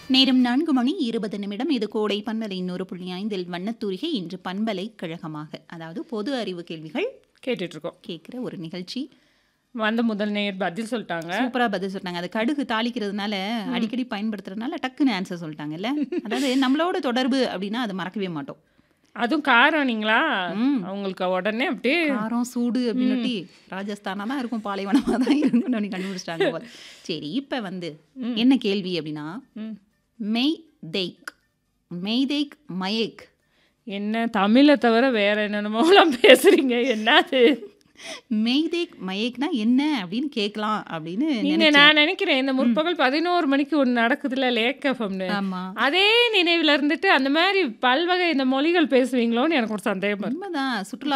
நேரம் நான்கு மணி இருபது நிமிடம் இது கோடை பண்பலை நூறு புள்ளி ஐந்தில் வண்ணத்தூரிகை இன்று பண்பலை கழகமாக அதாவது பொது அறிவு கேள்விகள் கேட்டுட்டு இருக்கோம் கேட்குற ஒரு நிகழ்ச்சி வந்த முதல் நேயர் பதில் சொல்லிட்டாங்க சூப்பரா பதில் சொல்லிட்டாங்க அது கடுகு தாளிக்கிறதுனால அடிக்கடி பயன்படுத்துறதுனால டக்குன்னு ஆன்சர் சொல்லிட்டாங்கல்ல அதாவது நம்மளோட தொடர்பு அப்படின்னா அது மறக்கவே மாட்டோம் அதுவும் காரம் நீங்களா ம். அவங்களுக்கு உடனே அப்படியே காரம் சூடு அப்படின்னு ராஜஸ்தானா தான் இருக்கும் பாலைவனமா தான் இருக்கும்னு அப்படி கண்டுபிடிச்சிட்டாங்க போல சரி இப்ப வந்து என்ன கேள்வி அப்படின்னா ம். மெய் தெய்க் மெய்தேக் மயேக் என்ன தமிழை தவிர வேற என்னென்னமோலாம் பேசுறீங்க என்னது மெய்தேக் மயேக்னா என்ன அப்படின்னு கேட்கலாம் அப்படின்னு நீங்க நினைச்சேன். நான் நினைக்கிறேன் இந்த முற்பகல் பதினோரு மணிக்கு ஒன்று நடக்குதுல லேக்கஃபம்னு ஆமா அதே நினைவுல இருந்துட்டு அந்த மாதிரி பல்வகை இந்த மொழிகள் பேசுவீங்களோன்னு எனக்கு ஒரு சந்தேகம் இருக்கு. உண்மைதான் சுற்றுலா